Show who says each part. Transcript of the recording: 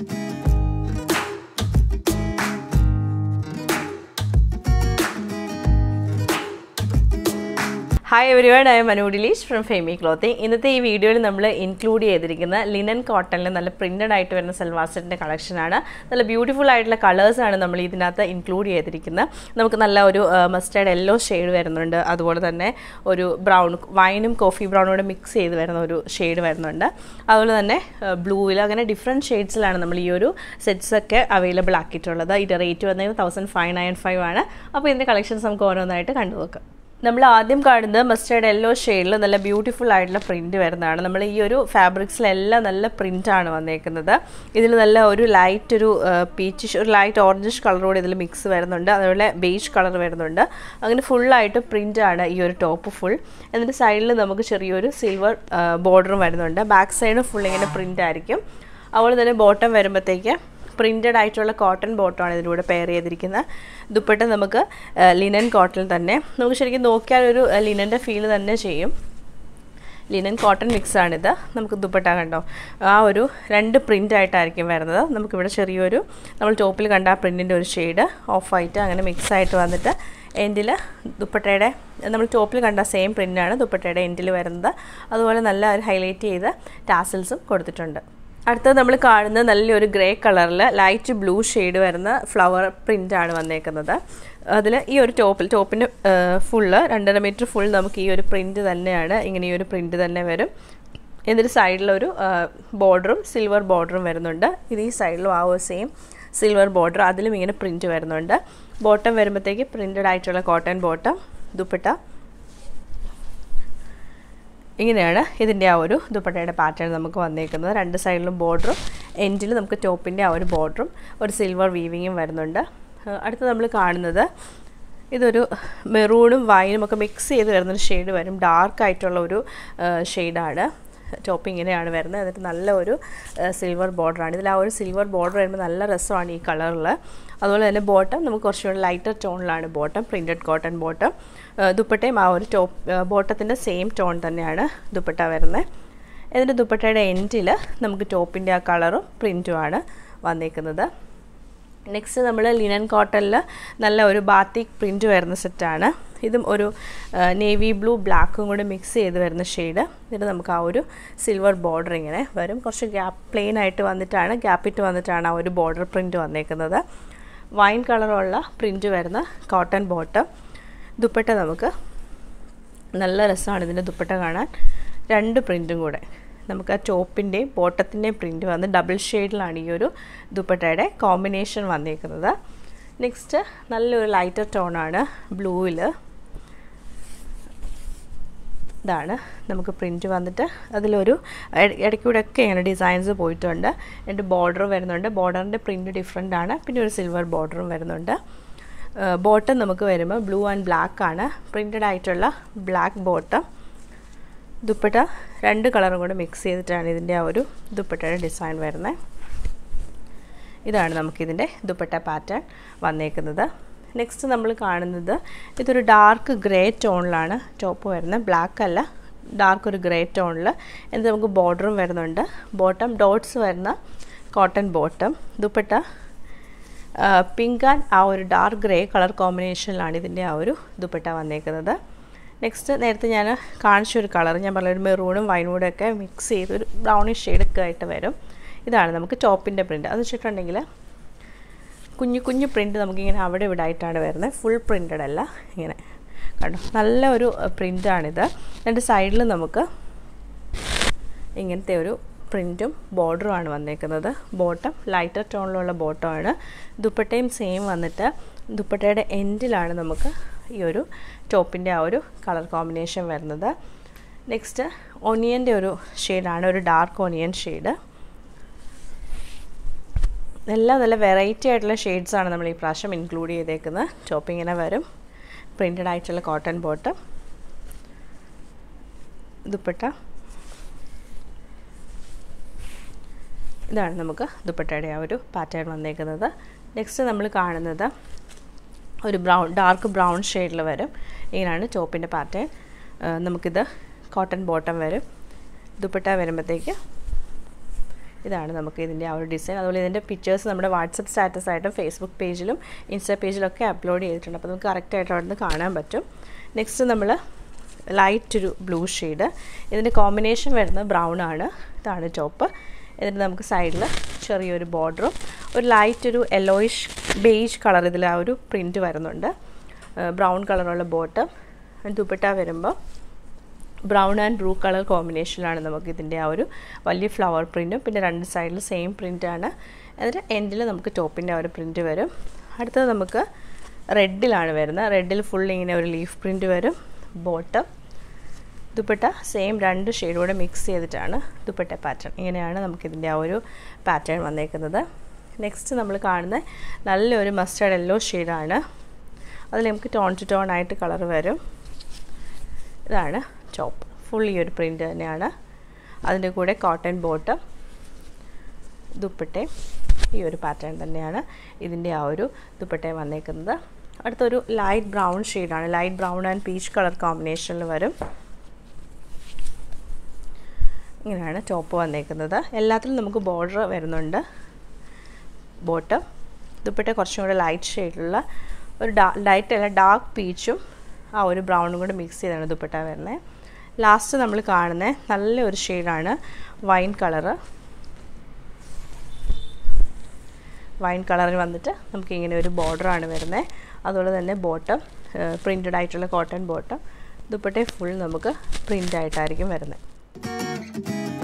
Speaker 1: hi everyone I am Manu Dileesh from Femi clothing ഇന്നത്തെ ഈ വീഡിയോയിൽ നമ്മൾ ഇൻക്ലൂഡ് ചെയ്തിരിക്കുന്ന ലിനൻ കോട്ടണിൽ നല്ല പ്രിൻറ്റഡ് ആയിട്ട് വരുന്ന സൽവാർ സെറ്റിൻ്റെ കളക്ഷനാണ് നല്ല ബ്യൂട്ടിഫുൾ ആയിട്ടുള്ള കളേഴ്സാണ് നമ്മൾ ഇതിനകത്ത് ഇൻക്ലൂഡ് ചെയ്തിരിക്കുന്നത് നമുക്ക് നല്ല ഒരു മസ്റ്റേർഡ് യെല്ലോ ഷെയ്ഡ് വരുന്നുണ്ട് അതുപോലെ തന്നെ ഒരു ബ്രൗൺ വൈനും കോഫി ബ്രൗണോട് മിക്സ് ചെയ്ത് വരുന്ന ഒരു ഷെയ്ഡ് വരുന്നുണ്ട് അതുപോലെ തന്നെ ബ്ലൂവിൽ അങ്ങനെ ഡിഫറെൻറ്റ് ഷെയ്ഡ്സിലാണ് നമ്മൾ ഈ ഒരു സെറ്റ്സൊക്കെ അവൈലബിൾ ആക്കിയിട്ടുള്ളത് ഇതിൻ്റെ റേറ്റ് വന്നത് തൗസൻഡ് ഫൈവ് നയൻ ഫൈവ് ആണ് അപ്പോൾ ഇതിൻ്റെ കളക്ഷൻസ് നമുക്ക് ഓരോന്നായിട്ട് കണ്ടുനോക്കാം നമ്മൾ ആദ്യം കാണുന്നത് മസ്റ്റേർഡ് യെല്ലോ ഷെയ്ഡിൽ നല്ല ബ്യൂട്ടിഫുൾ ആയിട്ടുള്ള പ്രിൻറ്റ് വരുന്നതാണ് നമ്മൾ ഈ ഒരു ഫാബ്രിക്സിലെല്ലാം നല്ല പ്രിൻ്റാണ് വന്നേക്കുന്നത് ഇതിൽ നല്ല ഒരു ലൈറ്റ് ഒരു പീച്ചിഷ് ഒരു ലൈറ്റ് ഓറഞ്ചിഷ് കളറോട് ഇതിൽ മിക്സ് വരുന്നുണ്ട് അതുപോലെ ബേജ് കളർ വരുന്നുണ്ട് അങ്ങനെ ഫുള്ളായിട്ട് പ്രിൻ്റാണ് ഈ ഒരു ടോപ്പ് ഫുൾ എന്നിട്ട് സൈഡിൽ നമുക്ക് ചെറിയൊരു സിൽവർ ബോർഡറും വരുന്നുണ്ട് ബാക്ക് സൈഡും ഫുൾ ഇങ്ങനെ പ്രിൻ്റ് ആയിരിക്കും അതുപോലെ തന്നെ ബോട്ടം വരുമ്പോഴത്തേക്ക് പ്രിൻറ്റഡ് ആയിട്ടുള്ള കോട്ടൺ ബോട്ടമാണ് ഇതിലൂടെ പെയർ ചെയ്തിരിക്കുന്നത് ദുപ്പട്ട നമുക്ക് ലിനൻ കോട്ടൺ തന്നെ നമുക്ക് ശരിക്കും നോക്കിയാൽ ഒരു ലിനൻ്റെ ഫീൽ തന്നെ ചെയ്യും ലിനൻ കോട്ടൺ മിക്സാണിത് നമുക്ക് ദുപ്പട്ട കണ്ടോ ആ ഒരു രണ്ട് പ്രിൻ്റ് ആയിട്ടായിരിക്കും വരുന്നത് നമുക്കിവിടെ ചെറിയൊരു നമ്മൾ ടോപ്പിൽ കണ്ട ആ പ്രിൻറ്റിൻ്റെ ഒരു ഷെയ്ഡ് ഓഫ് വൈറ്റ് അങ്ങനെ മിക്സ് ആയിട്ട് വന്നിട്ട് എൻഡിൽ ദുപ്പട്ടയുടെ നമ്മൾ ടോപ്പിൽ കണ്ട സെയിം പ്രിൻ്റാണ് ദുപ്പട്ടയുടെ എൻഡിൽ വരുന്നത് അതുപോലെ നല്ല ഒരു ഹൈലൈറ്റ് ചെയ്ത് ടാസിൽസും കൊടുത്തിട്ടുണ്ട് അടുത്തത് നമ്മൾ കാണുന്നത് നല്ലൊരു ഗ്രേ കളറിൽ ലൈറ്റ് ബ്ലൂ ഷെയ്ഡ് വരുന്ന ഫ്ലവർ പ്രിൻ്റാണ് വന്നേക്കുന്നത് അതിൽ ഈ ഒരു ടോപ്പിൽ ടോപ്പിന് ഫുള്ള് രണ്ടര മീറ്റർ ഫുൾ നമുക്ക് ഈ ഒരു പ്രിൻ്റ് തന്നെയാണ് ഇങ്ങനെ ഈ ഒരു പ്രിൻ്റ് തന്നെ വരും എന്നിട്ട് സൈഡിലൊരു ബോർഡറും സിൽവർ ബോർഡറും വരുന്നുണ്ട് ഇത് ഈ സൈഡിലും ആ ഒരു സെയിം സിൽവർ ബോർഡർ അതിലും ഇങ്ങനെ പ്രിൻറ്റ് വരുന്നുണ്ട് ബോട്ടം വരുമ്പോഴത്തേക്ക് പ്രിൻറ്റഡ് ആയിട്ടുള്ള കോട്ടൺ ബോട്ടം ദുപ്പട്ട ഇങ്ങനെയാണ് ഇതിൻ്റെ ആ ഒരു ദുപ്പട്ടയുടെ പാറ്റേൺ നമുക്ക് വന്നേക്കുന്നത് രണ്ട് സൈഡിലും ബോർഡറും എൻഡിൽ നമുക്ക് ടോപ്പിൻ്റെ ആ ഒരു ബോർഡറും ഒരു സിൽവർ വീവിങ്ങും വരുന്നുണ്ട് അടുത്ത് നമ്മൾ കാണുന്നത് ഇതൊരു മെറൂണും വൈനും ഒക്കെ മിക്സ് ചെയ്ത് വരുന്നൊരു ഷെയ്ഡ് വരും ഡാർക്ക് ആയിട്ടുള്ള ഒരു ഷെയ്ഡാണ് ടോപ്പ് ഇങ്ങനെയാണ് വരുന്നത് എന്നിട്ട് നല്ല ഒരു സിൽവർ ബോർഡറാണ് ഇതിൽ ആ ഒരു സിൽവർ ബോർഡർ വരുമ്പോൾ നല്ല രസമാണ് ഈ കളറിൽ അതുപോലെ തന്നെ ബോട്ടം നമുക്ക് കുറച്ചുകൂടി ലൈറ്റർ ടോണിലാണ് ബോട്ടം പ്രിൻറ്റഡ് കോട്ടൺ ബോട്ടം ദുപ്പട്ടയും ആ ഒരു ടോപ്പ് ബോട്ടത്തിൻ്റെ സെയിം ടോൺ തന്നെയാണ് ദുപ്പട്ട വരുന്നത് എന്നിട്ട് ദുപ്പട്ടയുടെ എൻഡിൽ നമുക്ക് ടോപ്പിൻ്റെ ആ കളറും പ്രിൻറ്റുമാണ് വന്നേക്കുന്നത് നെക്സ്റ്റ് നമ്മൾ ലിനൻ കോട്ടണിൽ നല്ല ഒരു ബാത്തിക് പ്രിൻറ്റ് വരുന്ന സെറ്റാണ് ഇതും ഒരു നേവി ബ്ലൂ ബ്ലാക്കും കൂടി മിക്സ് ചെയ്ത് വരുന്ന ഷെയ്ഡ് എന്നിട്ട് നമുക്ക് ആ ഒരു സിൽവർ ബോർഡർ ഇങ്ങനെ വരും കുറച്ച് ഗ്യാപ്പ് പ്ലെയിൻ ആയിട്ട് വന്നിട്ടാണ് ഗ്യാപ്പിട്ട് വന്നിട്ടാണ് ആ ഒരു ബോർഡർ പ്രിൻറ്റ് വന്നേക്കുന്നത് വൈൻ കളറുള്ള പ്രിൻറ്റ് വരുന്ന കോട്ടൺ ബോട്ടം ദുപ്പട്ട നമുക്ക് നല്ല രസമാണ് ഇതിൻ്റെ ദുപ്പട്ട കാണാൻ രണ്ട് പ്രിൻറ്റും കൂടെ നമുക്ക് ആ ടോപ്പിൻ്റെയും ബോട്ടത്തിൻ്റെയും പ്രിൻറ്റ് വന്ന് ഡബിൾ ഷെയ്ഡിലാണ് ഈ ഒരു ദുപ്പട്ടയുടെ കോമ്പിനേഷൻ വന്നേക്കുന്നത് നെക്സ്റ്റ് നല്ലൊരു ലൈറ്റർ ടോണാണ് ബ്ലൂവിൽ ഇതാണ് നമുക്ക് പ്രിൻറ്റ് വന്നിട്ട് അതിലൊരു ഇടയ്ക്കൂടെയൊക്കെ ഇങ്ങനെ ഡിസൈൻസ് പോയിട്ടുണ്ട് എൻ്റെ ബോർഡർ വരുന്നുണ്ട് ബോർഡറിൻ്റെ പ്രിൻറ്റ് ഡിഫറെൻ്റ് ആണ് പിന്നെ ഒരു സിൽവർ ബോർഡറും വരുന്നുണ്ട് ബോട്ടം നമുക്ക് വരുമ്പോൾ ബ്ലൂ ആൻഡ് ബ്ലാക്ക് ആണ് പ്രിൻറ്റഡ് ആയിട്ടുള്ള ബ്ലാക്ക് ബോട്ടം ദുപ്പട്ട രണ്ട് കളറും കൂടെ മിക്സ് ചെയ്തിട്ടാണ് ഇതിൻ്റെ ആ ഒരു ദുപ്പട്ടയുടെ ഡിസൈൻ വരുന്നത് ഇതാണ് നമുക്കിതിൻ്റെ ദുപ്പട്ട പാറ്റേൺ വന്നേക്കുന്നത് നെക്സ്റ്റ് നമ്മൾ കാണുന്നത് ഇതൊരു ഡാർക്ക് ഗ്രേ ടോണിലാണ് ടോപ്പ് വരുന്നത് ബ്ലാക്ക് അല്ല ഡാർക്ക് ഒരു ഗ്രേ ടോണിൽ എന്നിട്ട് നമുക്ക് ബോർഡറും വരുന്നുണ്ട് ബോട്ടം ഡോട്ട്സ് വരുന്ന cotton bottom dupatta pink and ആ ഒരു ഡാർക്ക് ഗ്രേ കളർ കോമ്പിനേഷനിലാണ് ഇതിൻ്റെ ആ ഒരു ദുപ്പട്ട വന്നേക്കുന്നത് നെക്സ്റ്റ് നേരത്തെ ഞാൻ കാണിച്ച ഒരു കളർ ഞാൻ പറഞ്ഞ ഒരു മെറൂണും വൈനൂടും ഒക്കെ മിക്സ് ചെയ്ത് ഒരു ബ്രൗണിഷ് ഷെയ്ഡൊക്കെ ആയിട്ട് വരും ഇതാണ് നമുക്ക് ടോപ്പിൻ്റെ പ്രിൻറ്റ് അത് വെച്ചിട്ടുണ്ടെങ്കിൽ കുഞ്ഞു കുഞ്ഞു പ്രിൻറ്റ് നമുക്കിങ്ങനെ അവിടെ ഇവിടെ ആയിട്ടാണ് വരുന്നത് ഫുൾ പ്രിൻറ്റഡ് അല്ല ഇങ്ങനെ കണ്ടോ നല്ല ഒരു പ്രിൻ്റാണിത് രണ്ട് സൈഡിൽ നമുക്ക് ഇങ്ങനത്തെ ഒരു പ്രിൻറ്റും ബോർഡറുമാണ് വന്നേക്കുന്നത് ബോട്ടം ലൈറ്റർ ടോണിലുള്ള ബോട്ടമാണ് ദുപ്പട്ടയും സെയിം വന്നിട്ട് ദുപ്പട്ടയുടെ എൻഡിലാണ് നമുക്ക് ഈ ഒരു ടോപ്പിൻ്റെ ആ ഒരു കളർ കോമ്പിനേഷൻ വരുന്നത് നെക്സ്റ്റ് ഒനിയൻ്റെ ഒരു ഷെയ്ഡാണ് ഒരു ഡാർക്ക് ഒനിയൻ ഷെയ്ഡ് എല്ലാം നല്ല വെറൈറ്റി ആയിട്ടുള്ള ഷെയ്ഡ്സാണ് നമ്മൾ ഈ പ്രാവശ്യം ഇൻക്ലൂഡ് ചെയ്തേക്കുന്നത് ടോപ്പ് ഇങ്ങനെ വരും പ്രിൻറ്റഡ് ആയിട്ടുള്ള കോട്ടൺ ബോട്ടം ദുപ്പട്ട ഇതാണ് നമുക്ക് ദുപ്പട്ടയുടെ ആ ഒരു പാറ്റേൺ വന്നേക്കുന്നത് നെക്സ്റ്റ് നമ്മൾ കാണുന്നത് ഒരു ബ്രൗൺ ഡാർക്ക് ബ്രൗൺ ഷെയ്ഡിൽ വരും ഇങ്ങനെയാണ് ടോപ്പിൻ്റെ പാറ്റേൺ നമുക്കിത് കോട്ടൺ ബോട്ടം വരും ദുപ്പട്ട വരുമ്പോഴത്തേക്ക് ഇതാണ് നമുക്ക് ഇതിൻ്റെ ആ ഒരു ഡിസൈൻ അതുപോലെ ഇതിൻ്റെ പിക്ചേഴ്സ് നമ്മുടെ വാട്സപ്പ് സ്റ്റാറ്റസ് ആയിട്ടും ഫേസ്ബുക്ക് പേജിലും ഇൻസ്റ്റാ പേജിലൊക്കെ അപ്ലോഡ് ചെയ്തിട്ടുണ്ട് അപ്പോൾ നമുക്ക് കറക്റ്റായിട്ട് അവിടെ നിന്ന് കാണാൻ പറ്റും നെക്സ്റ്റ് നമ്മൾ ലൈറ്റ് ഒരു ബ്ലൂ ഷെയ്ഡ് ഇതിൻ്റെ കോമ്പിനേഷൻ വരുന്നത് ബ്രൗൺ ആണ് ഇതാണ് ടോപ്പ് എന്നിട്ട് നമുക്ക് സൈഡിൽ ചെറിയൊരു ബോർഡറും ഒരു ലൈറ്റ് ഒരു യെല്ലോയിഷ് ബേജ് കളർ ഇതിൽ ആ ഒരു പ്രിൻറ്റ് വരുന്നുണ്ട് ബ്രൗൺ കളറുള്ള ബോട്ടം ദുപ്പട്ട വരുമ്പോൾ ബ്രൗൺ ആൻഡ് ബ്ലൂ കളർ കോമ്പിനേഷനിലാണ് നമുക്ക് ഇതിൻ്റെ ആ ഒരു വലിയ ഫ്ലവർ പ്രിൻറ്റും പിന്നെ രണ്ട് സൈഡിൽ സെയിം പ്രിൻ്റാണ് എന്നിട്ട് എൻഡിൽ നമുക്ക് ടോപ്പിൻ്റെ ആ ഒരു പ്രിൻറ്റ് വരും അടുത്തത് നമുക്ക് റെഡിലാണ് വരുന്നത് റെഡിൽ ഫുൾ ഇങ്ങനെ ഒരു ലീഫ് പ്രിൻറ്റ് വരും ബോട്ടം ദുപ്പട്ട സെയിം രണ്ട് ഷെയ്ഡ് കൂടെ മിക്സ് ചെയ്തിട്ടാണ് ദുപ്പട്ട പാറ്റേൺ ഇങ്ങനെയാണ് നമുക്കിതിൻ്റെ ആ ഒരു പാറ്റേൺ വന്നേക്കുന്നത് നെക്സ്റ്റ് നമ്മൾ കാണുന്ന നല്ലൊരു മസ്റ്റേർഡ് യെല്ലോ ഷെയ്ഡാണ് അതിൽ നമുക്ക് ടോൺ ടു ടോൺ ആയിട്ട് കളർ വരും ഇതാണ് ടോപ്പ് ഫുൾ ഈ ഒരു പ്രിൻ്റ് തന്നെയാണ് അതിൻ്റെ കൂടെ കോട്ടൺ ബോട്ടം ദുപ്പട്ടയും ഈ ഒരു പാറ്റേൺ തന്നെയാണ് ഇതിൻ്റെ ആ ഒരു ദുപ്പട്ടയും വന്നേക്കുന്നത് അടുത്തൊരു ലൈറ്റ് ബ്രൗൺ ഷെയ്ഡാണ് light brown and peach colour കോമ്പിനേഷനിൽ വരും ഇങ്ങനെയാണ് ടോപ്പ് വന്നേക്കുന്നത് എല്ലാത്തിലും നമുക്ക് ബോർഡർ വരുന്നുണ്ട് ബോട്ടം ദുപ്പട്ട കുറച്ചും കൂടെ ലൈറ്റ് ഷെയ്ഡിലുള്ള ഒരു ഡാ ലൈറ്റ് അല്ല ഡാർക്ക് പീച്ചും ആ ഒരു ബ്രൗണും കൂടെ മിക്സ് ചെയ്താണ് ദുപ്പട്ട വരുന്നത് ലാസ്റ്റ് നമ്മൾ കാണുന്നത് നല്ലൊരു ഷെയ്ഡാണ് വൈൻ കളറ് വൈൻ കളറിൽ വന്നിട്ട് നമുക്ക് ഇങ്ങനെ ഒരു ബോർഡറാണ് വരുന്നത് അതുപോലെ തന്നെ ബോട്ടം പ്രിൻറ്റഡ് ആയിട്ടുള്ള കോട്ടൺ ബോട്ടം ദുപ്പട്ട ഫുൾ നമുക്ക് പ്രിൻ്റ് ആയിട്ടായിരിക്കും വരുന്നത്